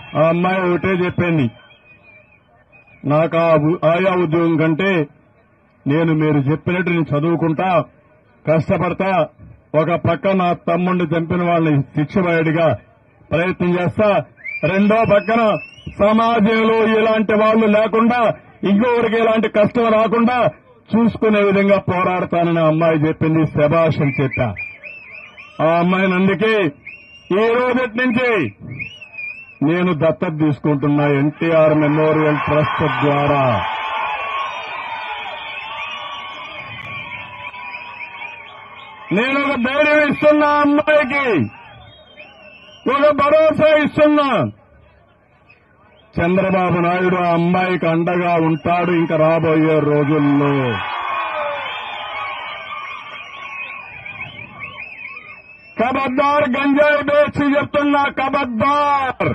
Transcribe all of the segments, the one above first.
ఆ అమ్మాయి ఒకటే చెప్పింది నాకు ఆ ఉ- ఆయా ఉద్యోగం కంటే నేను మీరు చెప్పినట్టు నేను చదువుకుంటా కష్టపడతా ఒక పక్క నా తమ్ముడిని చంపిన వాళ్ళని శిక్ష పడేట్టుగా ప్రయత్నం చేస్తా రెండో పక్కన సమాజంలో ఇలాంటి వాళ్ళు లేకుండా ఇంకొకరికి ఇలాంటి కష్టం రాకుండా చూసుకునే విధంగా పోరాడతానని ఆ అమ్మాయి చెప్పింది శభాష్ అని చెప్పా ఆ అమ్మాయిని అందుకే ఈ రోజటి నుంచి నేను దత్తత తీసుకుంటున్నా ఎన్టీఆర్ మెమోరియల్ ట్రస్ట్ ద్వారా నేను ఒక ధైర్యం ఇస్తున్నా ఆ అమ్మాయికి ఒక భరోసా ఇస్తున్నా చంద్రబాబు నాయుడు ఆ అమ్మాయికి అండగా ఉంటాడు ఇంకా రాబోయే రోజుల్లో కబద్దార్ గంజాయి బేచి చెప్తున్నా కబద్దార్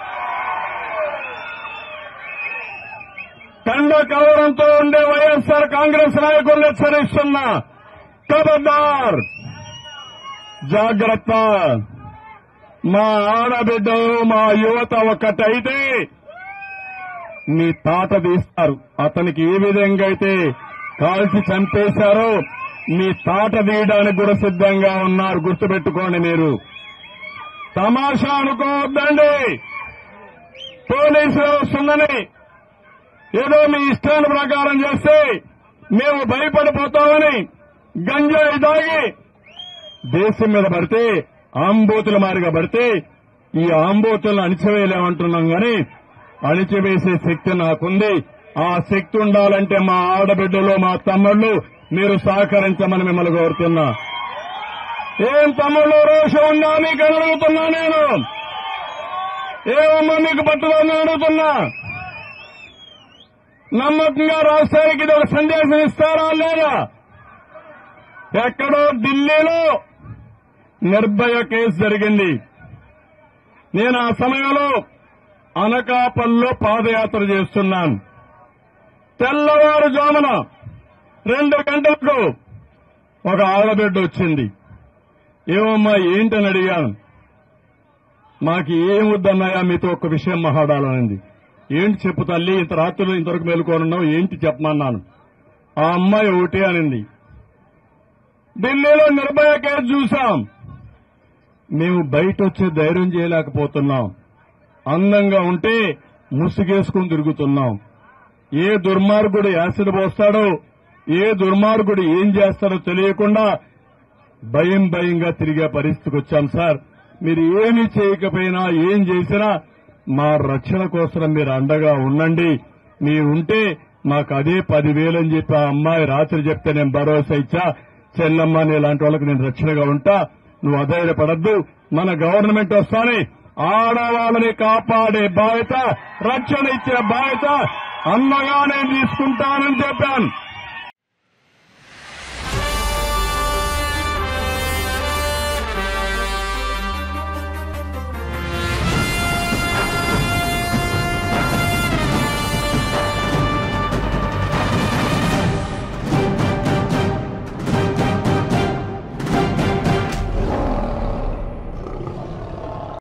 కండ కవరంతో ఉండే వైఎస్ఆర్ కాంగ్రెస్ నాయకులను హెచ్చరిస్తున్నా కబద్దార్ జాగ్రత్త మా ఆడబిడ్డలు మా యువత ఒక్కటైతే మీ తాట తీస్తారు అతనికి ఏ విధంగా అయితే కాల్చి చంపేశారో మీ తాట తీయడానికి కూడా సిద్ధంగా ఉన్నారు గుర్తుపెట్టుకోండి మీరు తమాషా అనుకోవద్దండి పోలీసు వ్యవస్థ ఉందని ఏదో మీ ఇష్టాల ప్రకారం చేస్తే మేము భయపడిపోతామని గంజాయి దాగి దేశం మీద పడితే ఆంబోతుల మారిగా పడితే ఈ ఆంబోతులను అణిచివేయలేమంటున్నాం గాని అణిచివేసే శక్తి నాకుంది ఆ శక్తి ఉండాలంటే మా ఆడబిడ్డలు మా తమ్ముళ్ళు మీరు సహకరించమని మిమ్మల్ని కోరుతున్నా ఏం తమ్ముళ్ళు రోషం ఉందా మీకు అని అడుగుతున్నా నేను ఏమమ్మా మీకు పట్టుదని అడుగుతున్నా నమ్మకంగా రాష్ట్రానికి ఇది ఒక సందేశం ఇస్తారా లేదా ఎక్కడో ఢిల్లీలో నిర్భయ కేసు జరిగింది నేను ఆ సమయంలో అనకాపల్లో పాదయాత్ర చేస్తున్నాను తెల్లవారుజామున రెండు గంటలకు ఒక ఆడబిడ్డ వచ్చింది ఏమమ్మా ఏంటని అడిగాను మాకు ఏం వద్దన్నాయా మీతో ఒక విషయం మాట్లాడాలనింది ఏంటి చెప్పు తల్లి ఇంత రాత్రులు ఇంతవరకు మేలుకోనున్నావు ఏంటి చెప్పమన్నాను ఆ అమ్మాయి ఒకటే అనింది ఢిల్లీలో నిర్భయ కేసు చూశాం మేము బయట వచ్చే ధైర్యం చేయలేకపోతున్నాం అందంగా ఉంటే ముసుగేసుకుని తిరుగుతున్నాం ఏ దుర్మార్గుడు యాసిడ్ పోస్తాడో ఏ దుర్మార్గుడు ఏం చేస్తాడో తెలియకుండా భయం భయంగా తిరిగే పరిస్థితికి వచ్చాం సార్ మీరు ఏమి చేయకపోయినా ఏం చేసినా మా రక్షణ కోసం మీరు అండగా ఉండండి మీరు ఉంటే మాకు అదే పదివేలని చెప్పి ఆ అమ్మాయి రాత్రి చెప్తే నేను భరోసా ఇచ్చా చెల్లమ్మ నీ లాంటి వాళ్ళకి నేను రక్షణగా ఉంటా నువ్వు అధైర్యపడద్దు మన గవర్నమెంట్ వస్తానే ఆడవాళ్ళని కాపాడే బాధ్యత రక్షణ ఇచ్చే బాధ్యత అన్నగా నేను తీసుకుంటానని చెప్పాను